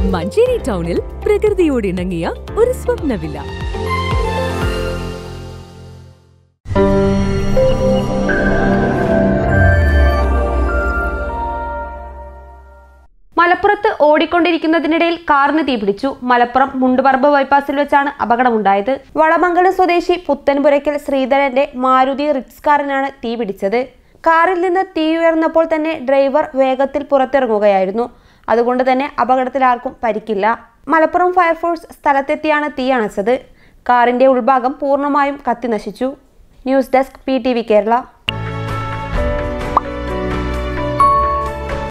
മഞ്ചേരി ടൗണിൽ പ്രകൃതിയോട് ഇണങ്ങിയ ഒരു സ്വപ്ന വില്ല മലപ്പുറത്ത് ഓടിക്കൊണ്ടിരിക്കുന്നതിനിടയിൽ കാറിന് തീപിടിച്ചു മലപ്പുറം മുണ്ടുപറമ്പ് ബൈപ്പാസിൽ വെച്ചാണ് അപകടമുണ്ടായത് വളമംഗലം സ്വദേശി പുത്തൻപുരയ്ക്കൽ ശ്രീധരന്റെ മാരുതി റിറ്റ്സ് കാറിനാണ് തീപിടിച്ചത് കാറിൽ നിന്ന് തീ ഉയർന്നപ്പോൾ തന്നെ ഡ്രൈവർ വേഗത്തിൽ പുറത്തിറങ്ങുകയായിരുന്നു അതുകൊണ്ട് തന്നെ അപകടത്തിൽ ആർക്കും പരിക്കില്ല മലപ്പുറം ഫയർഫോഴ്സ് സ്ഥലത്തെത്തിയാണ് തീ അണച്ചത് കാറിന്റെ ഉൾഭാഗം പൂർണ്ണമായും കത്തി നശിച്ചു ന്യൂസ് ഡെസ്ക് പി കേരള